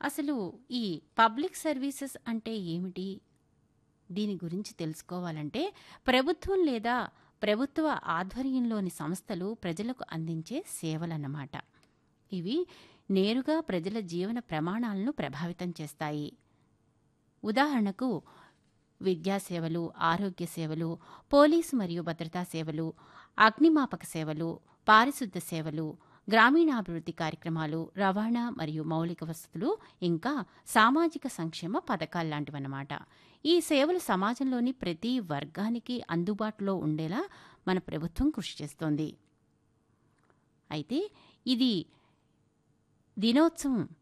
అసలు ఈ public services అంటే ఏమిటి దీని గురించి తెలుసుకోవాలంటే ప్రభుత్వం లేదా ప్రభుత్వ ఆధ్వర్యంలోని సంస్థలు ప్రజలకు అందించే సేవలన్నమాట ఇవి నేరుగా ప్రజల జీవన ప్రమాణాలను ప్రభావితం చేస్తాయి ఉదాహరణకు విద్యా సేవలు ఆరోగ్య సేవలు పోలీసు మరియు భద్రతా సేవలు అగ్నిమాపక సేవలు పారిశుద్ధ సేవలు గ్రామీణాభివృద్ధి కార్యక్రమాలు రవాణా మరియు మౌలిక వసతులు ఇంకా సామాజిక సంక్షేమ పథకాలు లాంటివన్నమాట ఈ సేవలు సమాజంలోని ప్రతి వర్గానికి అందుబాటులో ఉండేలా మన ప్రభుత్వం కృషి చేస్తోంది అయితే ఇది దినోత్సవం